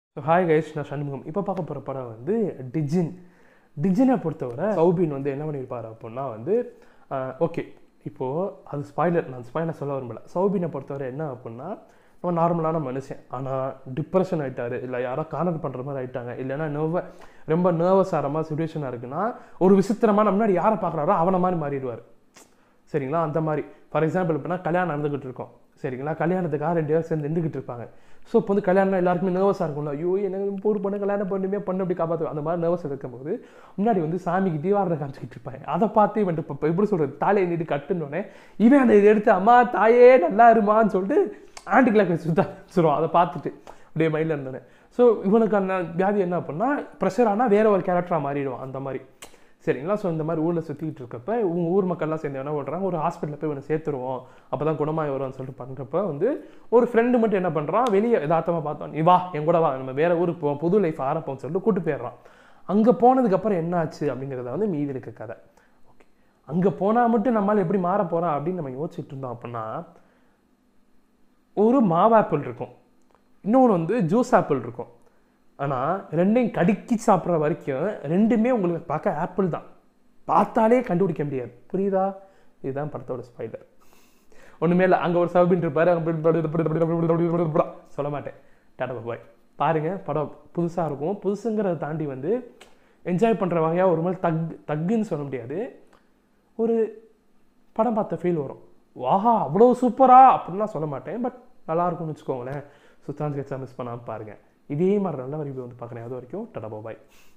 so hi guys நான் சண்முகம் இப்போ பார்க்க போகிற படம் வந்து டிஜின் டிஜினை பொறுத்தவரை சௌபின் வந்து என்ன பண்ணியிருப்பார் அப்படின்னா வந்து ஓகே இப்போது அது ஸ்பாய்லர் நான் ஸ்பாய்லர் சொல்ல விரும்பல சௌபினை பொறுத்தவரை என்ன அப்படின்னா நம்ம நார்மலான மனுஷன் ஆனால் டிப்ரெஷன் ஆகிட்டாரு இல்லை யாரோ கார்னர் பண்ணுற மாதிரி ஆகிட்டாங்க இல்லைன்னா நர்வ ரொம்ப நர்வஸ் ஆகிற மாதிரி சுச்சுவேஷனாக இருக்குன்னா ஒரு விசித்திரமான முன்னாடி யாரை பார்க்குறாரோ அவனை மாதிரி மாறிடுவார் சரிங்களா அந்த மாதிரி ஃபார் எக்ஸாம்பிள் இப்போனா கல்யாணம் நடந்துக்கிட்டு இருக்கோம் சரிங்களா கல்யாணத்துக்காக ரெண்டு பேரும் சேர்ந்து நின்றுக்கிட்டு இருப்பாங்க ஸோ இப்போ வந்து கல்யாணம் எல்லாருக்குமே நர்வஸாக இருக்கும்ல ஐயோ எனக்கு ஒரு பொண்ணு கல்யாணம் பண்ணுமே பண்ணு அப்படி காப்பாற்று அந்த மாதிரி நர்வஸ் இருக்கும்போது முன்னாடி வந்து சாமிக்கு தீவாரத்தை காமிச்சிக்கிட்டு இருப்பாங்க அதை பார்த்து இவன் இப்போ எப்படி சொல்கிறது தாலியை நீட்டு கட்டுனோடனே இவன் அந்த இதை எடுத்து அம்மா தாயே நல்லா இருமான்னு சொல்லிட்டு ஆண்டிக்கெலாம் வச்சு சுத்தா சொல்லுவான் அதை பார்த்துட்டு அப்படியே மைண்டில் இருந்தோன்னே ஸோ இவனுக்கு அந்த வியாதி என்ன அப்படின்னா ப்ரெஷர் ஆனால் வேற ஒரு கேரக்டராக மாறிடுவான் அந்த மாதிரி சரிங்களா ஸோ இந்த மாதிரி ஊரில் சுற்றிட்டு இருக்கப்ப உங்க ஊர் மக்கள்லாம் சேர்ந்து என்ன பண்ணுறாங்க ஒரு ஹாஸ்பிட்டலில் போய் இவனை சேர்த்துருவோம் அப்போ தான் குணமாகி வருவான்னு சொல்லிட்டு பண்ணுறப்ப வந்து ஒரு ஃப்ரெண்டு மட்டும் என்ன பண்ணுறான் வெளியே யதார்த்தமாக பார்த்தோம் நீ வா என் கூட வா நம்ம வேற ஊருக்கு போவோம் புது லைஃப் ஆரப்போம்னு சொல்லிட்டு கூட்டு போயிடுறான் அங்கே போனதுக்கப்புறம் என்ன ஆச்சு அப்படிங்கிறத வந்து மீதி இருக்க கதை ஓகே அங்கே போனால் மட்டும் நம்மளால் எப்படி மாற போகிறோம் அப்படின்னு நம்ம யோசிச்சுட்டு இருந்தோம் அப்படின்னா ஒரு மாவு ஆப்பிள் இருக்கும் இன்னொன்று வந்து ஜூஸ் ஆப்பிள் இருக்கும் ஆனால் ரெண்டையும் கடிக்கி சாப்பிட்ற வரைக்கும் ரெண்டுமே உங்களுக்கு பார்க்க ஆப்பிள் தான் பார்த்தாலே கண்டுபிடிக்க முடியாது புரியுதா இதுதான் படத்தோட ஸ்பைலர் ஒன்றுமே இல்லை அங்கே ஒரு சவுபின் இருப்பார் சொல்ல மாட்டேன் டாடா பாய் பாருங்க படம் புதுசாக இருக்கும் புதுசுங்கிறத தாண்டி வந்து என்ஜாய் பண்ணுற வகையாக ஒரு மாதிரி தக் தக்குன்னு சொல்ல முடியாது ஒரு படம் பார்த்த ஃபீல் வரும் வாஹா அவ்வளோ சூப்பரா அப்படின்லாம் சொல்ல மாட்டேன் பட் நல்லா இருக்கும்னு வச்சுக்கோங்களேன் சுத்தாந்து மிஸ் பண்ணாமல் பாருங்கள் இதே மாதிரி நல்ல ரிவ்யூ வந்து பார்க்குறேன் அது வரைக்கும் டடா பாய்